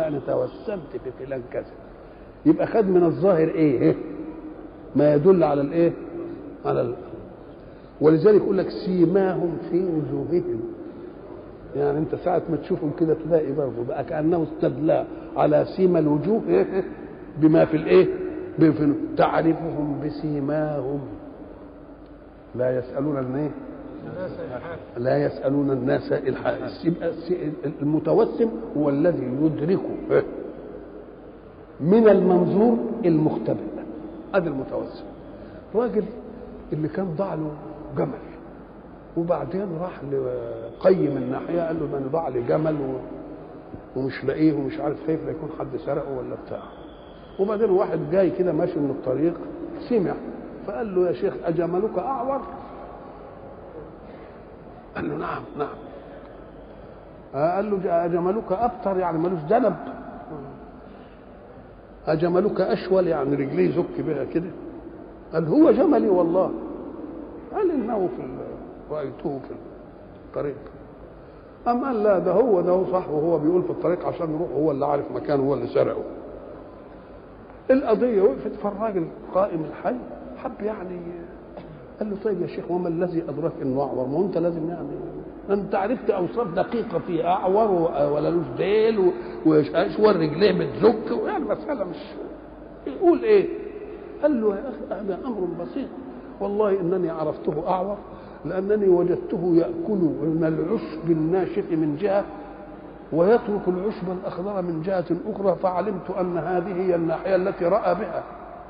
يعني توسمت في فلان كذا يبقى خد من الظاهر ايه, إيه؟ ما يدل على الايه على ال... ولذلك يقول لك سيماهم في وجوههم يعني انت ساعة ما تشوفهم كده تلاقي برضه بقى كأنه استدلى على سيما الوجوه إيه؟ بما في الايه بما تعرفهم بسيماهم لا يسألون الايه لا يسألون الناس الحق يبقى المتوسم هو الذي يدرك من المنظور المختبئ هذا المتوسم راجل اللي كان ضاع له جمل وبعدين راح لقيم الناحيه قال له ده انا ضاع لي جمل و... ومش لاقيه ومش عارف خايف لا يكون حد سرقه ولا بتاع وبعدين واحد جاي كده ماشي من الطريق سمع فقال له يا شيخ اجملك اعور قال له نعم نعم قال له اجملك ابتر يعني ملوش ذنب أجملك أشول يعني رجليه زك بها كده قال هو جملي والله قال إنه في رأيته في الطريق أم قال لا ده هو ده هو صح وهو بيقول في الطريق عشان يروح هو اللي عارف مكانه هو اللي سرقه القضية وقفت فالراجل قائم الحي حب يعني قال له طيب يا شيخ وما الذي أدراك إنه أعور ما أنت لازم يعني انت عرفت اوصاف دقيقه فيه اعور ولا لوش ديل واشور رجليه بتزك يعني مساله مش يقول ايه؟ قال له يا اخي هذا امر بسيط والله انني عرفته اعور لانني وجدته ياكل من العشب الناشف من جهه ويترك العشب الاخضر من جهه اخرى فعلمت ان هذه هي الناحيه التي راى بها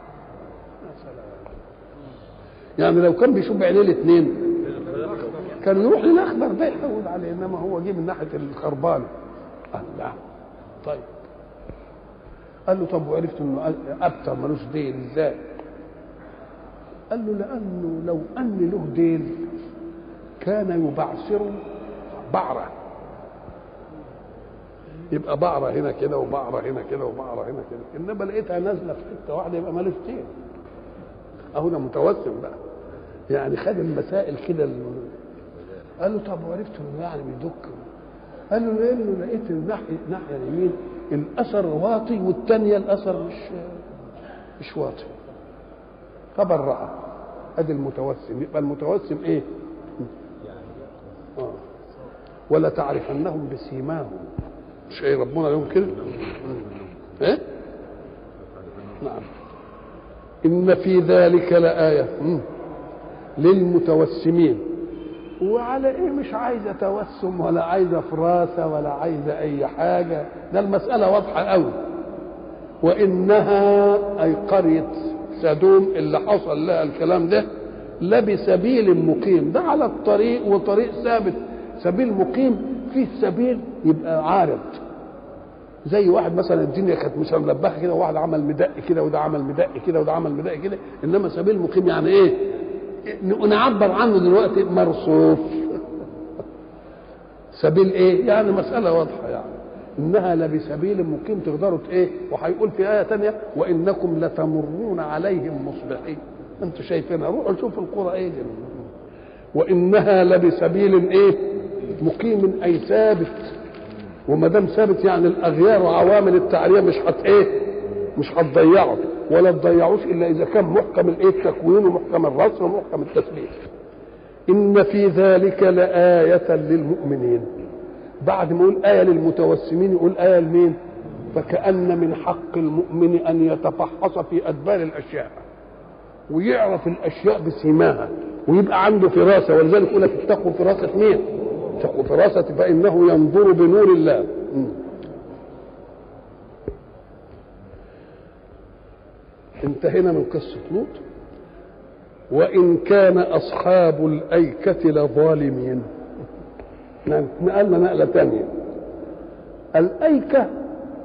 يعني لو كان بيشوف بعينيه الاثنين كان يروح للاخضر ده يحول عليه انما هو جه من ناحيه الخربانه قال لا طيب قال له طب وعرفت انه ابتر ملوش ديل ازاي؟ قال له لانه لو ان له ديل كان يبعثر بعره يبقى بعره هنا كده وبعره هنا كده وبعره هنا كده انما لقيتها نازله في حته واحده يبقى ملوش ديل اهو ده متوسم بقى يعني خد المسائل كده قال له طب وعرفت انه يعني بيدك قال له لانه لقيت الناحيه الناحيه اليمين الاثر واطي والثانيه الاثر مش مش واطي فبرأ ادي المتوسم يبقى المتوسم ايه؟ آه. ولا تعرفنهم بسيماهم مش ايه ربنا لهم كده؟ ايه؟ نعم ان في ذلك لآية للمتوسمين وعلى ايه مش عايزه توسم ولا عايزه فراسه ولا عايزه اي حاجه ده المساله واضحه قوي وانها اي قريه سدوم اللي حصل لها الكلام ده لبسبيل مقيم ده على الطريق وطريق ثابت سبيل مقيم فيه سبيل يبقى عارض زي واحد مثلا الدنيا كانت مش ملبخه كده وواحد عمل مدق كده وده عمل مدق كده وده عمل مدق كده انما سبيل مقيم يعني ايه؟ نعبر عنه دلوقتي مرصوف سبيل ايه يعني مسألة واضحة يعني انها لبسبيل مقيم تقدروا ايه وهيقول في آية تانية وانكم لتمرون عليهم مصبحين انتوا شايفينها روحوا شوفوا القرى ايه دي. وانها لبسبيل ايه مقيم اي ثابت وما دام ثابت يعني الاغيار وعوامل التعريه مش هت ايه مش هتضيعه ولا تضيعوش الا اذا كان محكم الايه التكوين ومحكم الرسم ومحكم التثبيت ان في ذلك لآية للمؤمنين بعد ما يقول آية للمتوسمين يقول آية لمين فكأن من حق المؤمن أن يتفحص في أدبار الأشياء ويعرف الأشياء بسيماها ويبقى عنده فراسة ولذلك يقول لك اتقوا فراسة مين؟ اتقوا فراسة فإنه ينظر بنور الله انتهينا من قصة لوط وإن كان أصحاب الأيكة لظالمين نقلنا نقلة ثانية الأيكة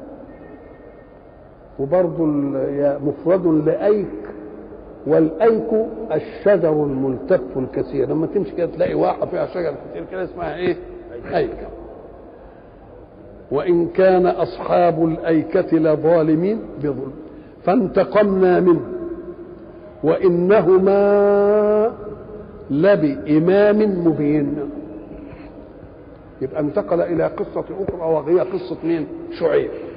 وبرضه مفرد لأيك والأيك الشجر الملتف الكثير لما تمشي كده تلاقي واحة فيها شجر كثير كده اسمها ايه؟ أيكة وإن كان أصحاب الأيكة لظالمين بظلم فانتقمنا منه وإنهما لبإمام مبين يبقى انتقل إلى قصة أخرى وهي قصة مين؟ شعيب